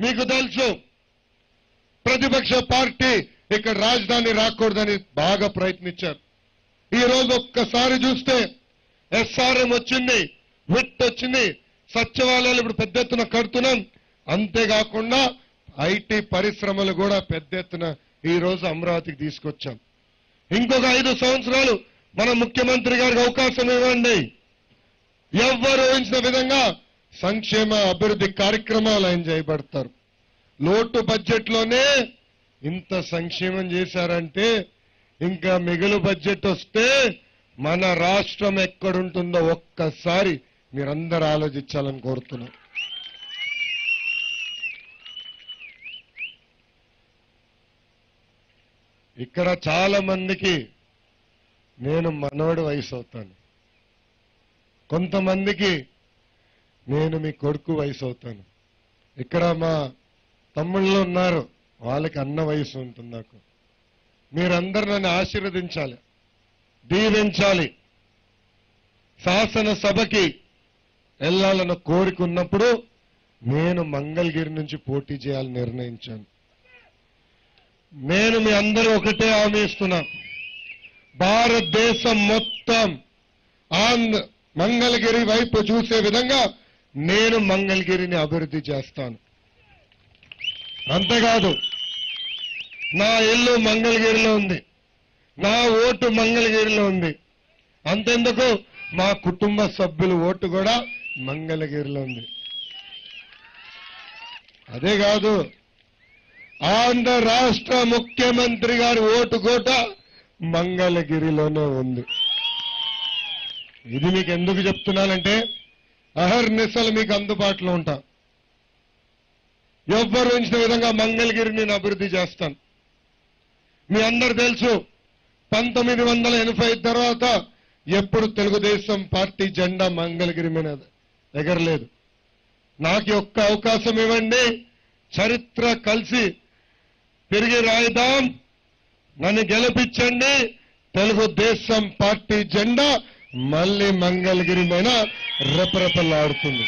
మీకు తెలుసు ప్రతిపక్ష పార్టీ ఇక్కడ రాజధాని రాకూడదని బాగా ప్రయత్నించారు ఈ రోజు ఒక్కసారి చూస్తే ఎస్ఆర్ఎం వచ్చింది విట్ వచ్చింది సచివాలయాలు ఇప్పుడు పెద్ద ఎత్తున కడుతున్నాం అంతేకాకుండా ఐటీ పరిశ్రమలు కూడా పెద్ద ఎత్తున ఈ రోజు అమరావతికి తీసుకొచ్చాం ఇంకొక ఐదు సంవత్సరాలు మన ముఖ్యమంత్రి గారికి అవకాశం ఇవ్వండి ఎవ్వరు ఊహించిన విధంగా సంక్షేమ అభివృద్ధి కార్యక్రమాలు ఆయన చేయబడతారు లోటు బడ్జెట్ లోనే ఇంత సంక్షేమం చేశారంటే ఇంకా మిగులు బడ్జెట్ వస్తే మన రాష్ట్రం ఎక్కడుంటుందో ఒక్కసారి మీరందరూ ఆలోచించాలని కోరుతున్నాం ఇక్కడ చాలా మందికి నేను మనోడి వయసు అవుతాను కొంతమందికి నేను మీ కొడుకు వయసు అవుతాను ఇక్కడ మా తమ్ముళ్ళు ఉన్నారు వాళ్ళకి అన్న వయసు ఉంటుంది నాకు మీరందరూ నన్ను ఆశీర్వదించాలి దీవించాలి శాసనసభకి వెళ్ళాలన్న కోరిక ఉన్నప్పుడు నేను మంగళగిరి నుంచి పోటీ చేయాలని నిర్ణయించాను నేను మీ అందరూ ఒకటే హామీ ఇస్తున్నా భారతదేశం మొత్తం ఆంధ్ర మంగళగిరి వైపు చూసే విధంగా నేను మంగళగిరిని అభివృద్ధి చేస్తాను అంతేకాదు నా ఇల్లు మంగళగిరిలో ఉంది నా ఓటు మంగళగిరిలో ఉంది అంతెందుకు మా కుటుంబ సభ్యుల ఓటు కూడా మంగళగిరిలో ఉంది అదే కాదు ఆంధ్ర రాష్ట్ర ముఖ్యమంత్రి గారి ఓటు కూడా మంగళగిరిలోనే ఉంది ఇది మీకు ఎందుకు చెప్తున్నానంటే అహర్నిశలు మీకు అందుబాటులో ఉంటా ఎవ్వరు ఉంచిన విధంగా మంగళగిరి నేను అభివృద్ధి చేస్తాను మీ అందరు తెలుసు పంతొమ్మిది వందల ఎనభై తర్వాత ఎప్పుడు తెలుగుదేశం పార్టీ జెండా మంగళగిరి మీద ఎగరలేదు నాకు ఈ ఒక్క అవకాశం ఇవ్వండి చరిత్ర కలిసి తిరిగి రాయిదాం నన్ను గెలిపించండి తెలుగుదేశం పార్టీ జెండా మళ్ళీ మంగళగిరి మీద రెపరెపలాడుతుంది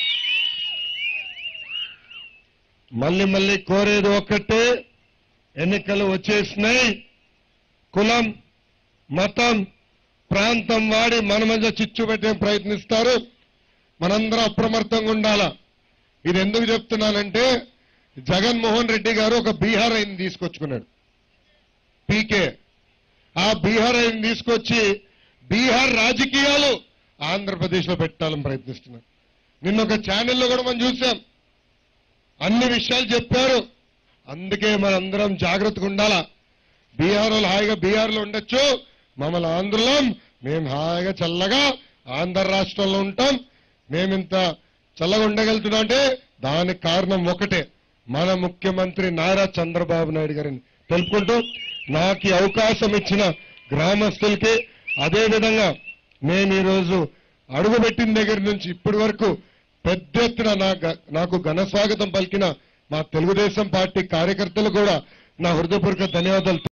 మళ్ళీ మళ్ళీ కోరేది ఒక్కటే ఎన్నికలు వచ్చేసినాయి కులం మతం ప్రాంతం వాడి మన మధ్య చిచ్చు పెట్టే ప్రయత్నిస్తారు మనందరం అప్రమత్తంగా ఉండాలా ఇది ఎందుకు చెప్తున్నానంటే జగన్మోహన్ రెడ్డి గారు ఒక బీహార్ ఆయన తీసుకొచ్చుకున్నాడు పీకే ఆ బీహార్ ఆయన తీసుకొచ్చి బీహార్ రాజకీయాలు ఆంధ్రప్రదేశ్ లో పెట్టాలని ప్రయత్నిస్తున్నారు నిన్న ఒక ఛానల్లో కూడా మనం చూసాం అన్ని విషయాలు చెప్పారు అందుకే మనందరం జాగ్రత్తగా ఉండాలా బీహార్ వాళ్ళు హాయిగా బీహార్ లో ఉండొచ్చు మమ్మల్ని ఆంధ్రలో మేము హాయిగా చల్లగా ఆంధ్ర రాష్ట్రంలో ఉంటాం మేమింత చల్లగా ఉండగలుగుతున్నాం అంటే దానికి కారణం ఒకటే మన ముఖ్యమంత్రి నారా చంద్రబాబు నాయుడు గారిని తెలుపుకుంటూ నాకు ఈ అవకాశం ఇచ్చిన గ్రామస్తులకి అదే విధంగా నేను ఈరోజు అడుగుపెట్టిన దగ్గర నుంచి ఇప్పటి వరకు పెద్ద ఎత్తున నా గ- నాకు ఘన స్వాగతం పలికిన మా తెలుగుదేశం పార్టీ కార్యకర్తలు కూడా నా హృదయపూర్వక ధన్యవాదాలు